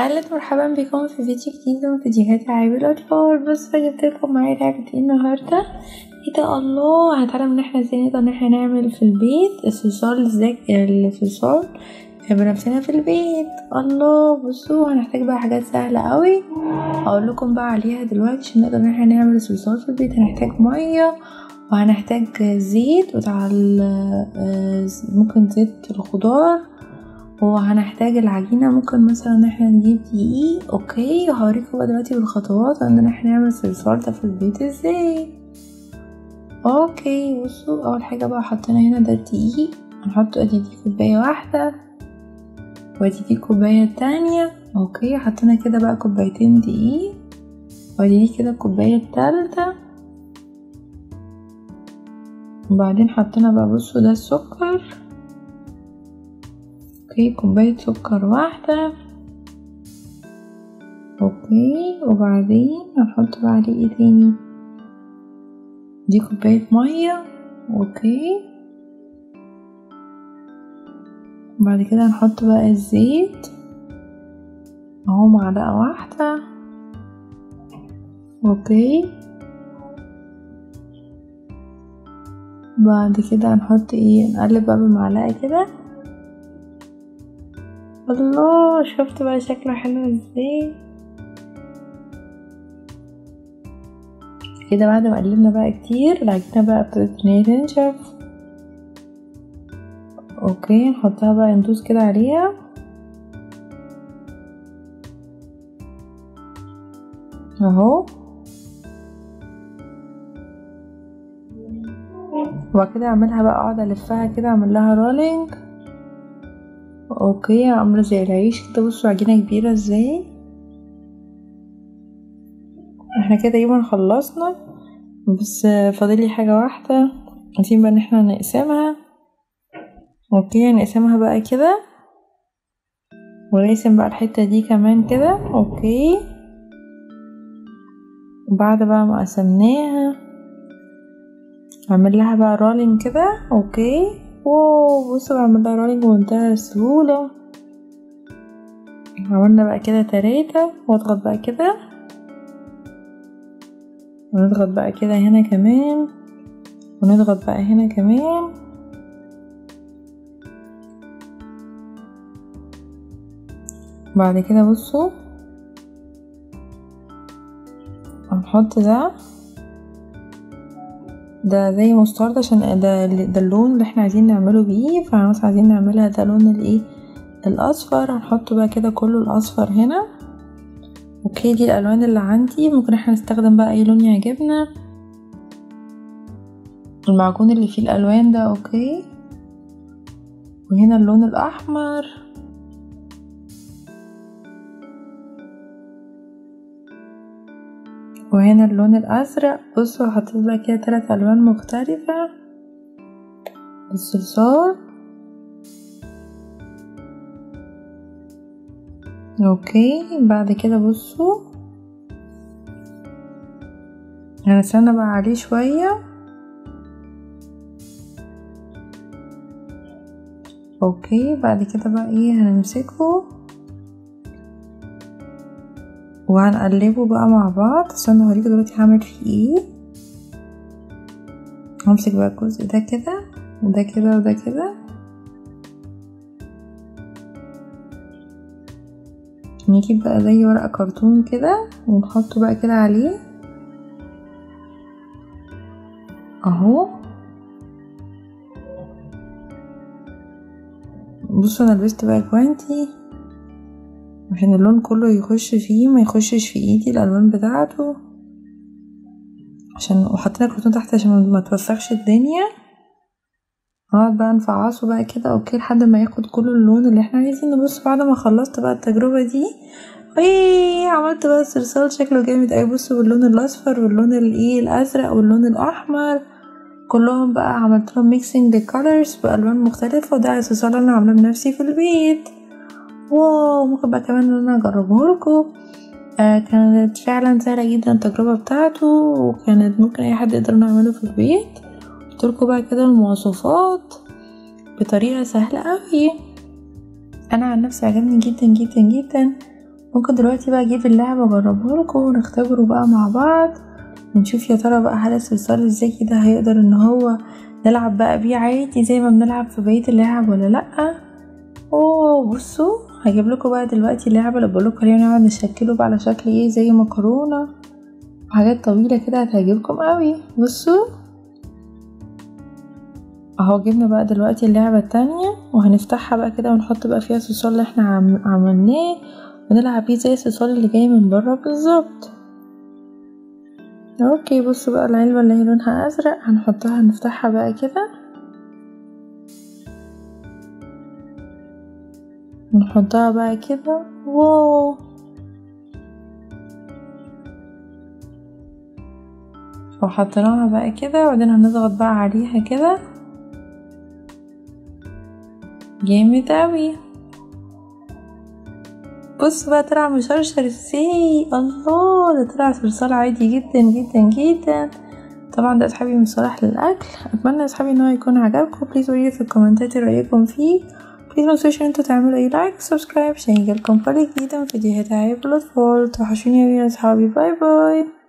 أهلا مرحبا بكم في فيديو جديد من فيديوهات ألعاب الأطفال بصوا جبتلكم معايا لعبة ايه النهاردة ايه ده الله هنتعلم ان احنا ازاي نقدر ان احنا نعمل في البيت الصلصال ازاي الصلصال بنفسنا في البيت الله بصوا هنحتاج بقى حاجات سهلة قوي هقول لكم بقى عليها دلوقتي عشان نقدر ان احنا نعمل صلصال في البيت هنحتاج مية وهنحتاج زيت بتاع ممكن زيت الخضار وهنحتاج العجينة ممكن مثلا ان احنا نجيب دقيق اوكي وهوريكم بقى دلوقتي بالخطوات ان احنا نعمل صلصال ده في البيت ازاي اوكي بصوا اول حاجة بقى حطينا هنا ده الدقيق هنحط ادي دي كوباية واحدة وادي دي الكوباية التانية اوكي حطينا كده بقى كوبايتين دقيق وادي دي كده الكوباية التالتة وبعدين حطينا بقى بصوا ده السكر اوكي كوباية سكر واحدة اوكي وبعدين هنحط بقى عليه ايه تاني دي كوباية مية اوكي وبعد كده هنحط بقى الزيت اهو معلقة واحدة اوكي بعد كده هنحط ايه نقلب بقى بالمعلقة كده الله شفت بقى شكله حلو ازاي كده بعد ما قلبنا بقى كتير العجينة بقى ابتدت ان هي تنشف اوكي نحطها بقى ندوس كده عليها اهو وبعد كده اعملها بقى اقعد الفها كده اعمل لها رولينج اوكي عامله زي العيش كده بصوا عجينه كبيره ازاي احنا كده تقريبا خلصنا بس فاضلي حاجه واحده عايزين بقى ان احنا نقسمها اوكي نقسمها بقى كده ونقسم بقى الحته دي كمان كده اوكي بعد بقى ما قسمناها اعمل لها بقى رولينج كده اوكي واو بصوا بعمل لها رولينج بمنتهى السهولة عملنا بقى كده تلاتة واضغط بقى كده ونضغط بقى كده هنا كمان ونضغط بقى هنا كمان بعد كده بصوا هنحط ده ده زي مسترد عشان ده ده اللون اللي احنا عايزين نعمله بيه فمثلا عايزين نعملها ده لون الايه الاصفر هنحط بقى كده كله الاصفر هنا اوكي دي الالوان اللي عندي ممكن احنا نستخدم بقى اي لون يعجبنا المعجون اللي فيه الالوان ده اوكي وهنا اللون الاحمر وهنا اللون الازرق بصوا حطيت بقى كده تلات الوان مختلفة الصلصال اوكي بعد كده بصوا هنستنى بقى عليه شوية اوكي بعد كده بقى ايه هنمسكه وهنقلبه بقى مع بعض عشان اوريكم دلوقتي هعمل فيه ايه همسك بقى الجزء ده كده وده كده وده كده نجيب بقى زي ورقة كرتون كده ونحطه بقى كده عليه اهو بصوا انا لبست بقى جوانتي عشان اللون كله يخش فيه ما يخشش في ايدي الالوان بتاعته عشان وحطينا كرتون تحت عشان ما توسخش الدنيا هقعد بقى نفعصه بقى كده اوكي لحد ما ياخد كل اللون اللي احنا عايزينه بص بعد ما خلصت بقى التجربه دي ايه عملت بقى صلصال شكله جامد اوي بصوا باللون الاصفر واللون الايه الازرق واللون الاحمر كلهم بقى عملت لهم ميكسينج للكالرز بالوان مختلفه وده الصلصال انا عاملاه بنفسي في البيت واو ممكن بقى كمان ان انا اجربه لكم آه كانت فعلا سهلة جدا التجربة بتاعته وكانت ممكن اي حد يقدر نعمله في البيت قلتلكوا بقى كده المواصفات بطريقة سهلة اوي انا عن نفسي عجبني جدا جدا جدا ممكن دلوقتي بقى اجيب اللعبة واجربهولكوا ونختبره بقى مع بعض ونشوف يا ترى بقى هل الصلصال الذكي ده هيقدر ان هو نلعب بقى بيه عادي زي ما بنلعب في بقية اللعب ولا لأ اوه بصوا هجيب لكم بقى دلوقتي اللعبة اللي بقولكوا عليها ونقعد نشكله بقى على شكل ايه زي مكرونة وحاجات طويلة كده هتعجبكم قوي بصوا اهو جبنا بقى دلوقتي اللعبة التانية وهنفتحها بقى كده ونحط بقى فيها الصلصال اللي احنا عم عملناه ونلعب بيه زي الصلصال اللي جاي من بره بالظبط اوكي بصوا بقى العلبة اللي هي لونها ازرق هنحطها نفتحها بقى كده ونحطها بقى كده واو وحطيناها بقى كده وبعدين هنضغط بقى عليها كده جامد اوي بص بقى طلع مشرشر ازاي الله ده طلع صلصال عادي جدا جدا جدا طبعا ده اصحابي من صالح للاكل اتمنى اصحابي ان هو يكون عجبكم بليز قولي في الكومنتات رايكم فيه بليز متنسوش ان انتوا تعملوا اي لايك وسبسكرايب عشان يجيلكم كل جديد من فيديوهات عيب الاطفال توحشوني اوي يا اصحابي باي باي